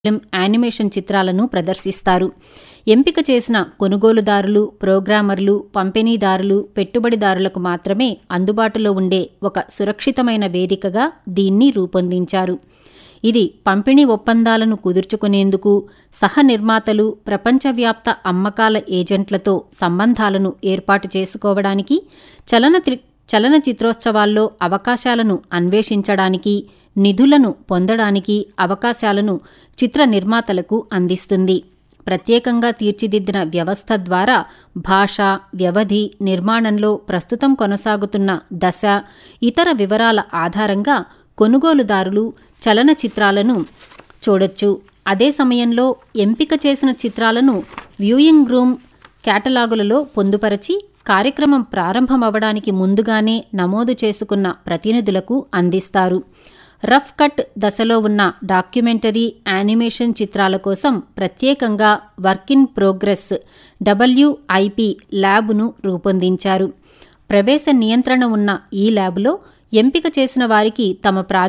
film animation చిత్రాలను ప్రదర్శిస్తారు ఎంపిక చేసిన కొనుగోలుదారులు ప్రోగ్రామర్లు పంపిణీదారులు పెట్టుబడిదారులకు మాత్రమే అందుబాటులో ఉండే ఒక సురక్షితమైన వేదికగా దీన్ని రూపొందించారు ఇది పంపిణీ ఒప్పందాలను కుదుర్చుకునేందుకు సహ నిర్మాతలు ప్రపంచవ్యాప్త అమ్మకాల ఏజెంట్లతో సంబంధాలను ఏర్పాటు చేసుకోవడానికి చలనత్రి చలన చిత్రోత్సవాల్లో అవకాశాలను అన్వేషించడానికి నిధులను పొందడానికి అవకాశాలను చిత్ర నిర్మాతలకు అందిస్తుంది ప్రత్యేకంగా తీర్చిదిద్దిన వ్యవస్థ ద్వారా భాష వ్యవధి నిర్మాణంలో ప్రస్తుతం కొనసాగుతున్న దశ ఇతర వివరాల ఆధారంగా కొనుగోలుదారులు చలనచిత్రాలను చూడొచ్చు అదే సమయంలో ఎంపిక చేసిన చిత్రాలను వ్యూయింగ్ రూమ్ కేటలాగులలో పొందుపరచి కార్యక్రమం ప్రారంభమవడానికి ముందుగానే నమోదు చేసుకున్న ప్రతినిధులకు అందిస్తారు రఫ్ కట్ దశలో ఉన్న డాక్యుమెంటరీ యానిమేషన్ చిత్రాల కోసం ప్రత్యేకంగా వర్క్ ఇన్ ప్రోగ్రెస్ డబ్ల్యూఐపి ల్యాబ్ను రూపొందించారు ప్రవేశ నియంత్రణ ఉన్న ఈ ల్యాబ్లో ఎంపిక చేసిన వారికి తమ ప్రాజెక్ట్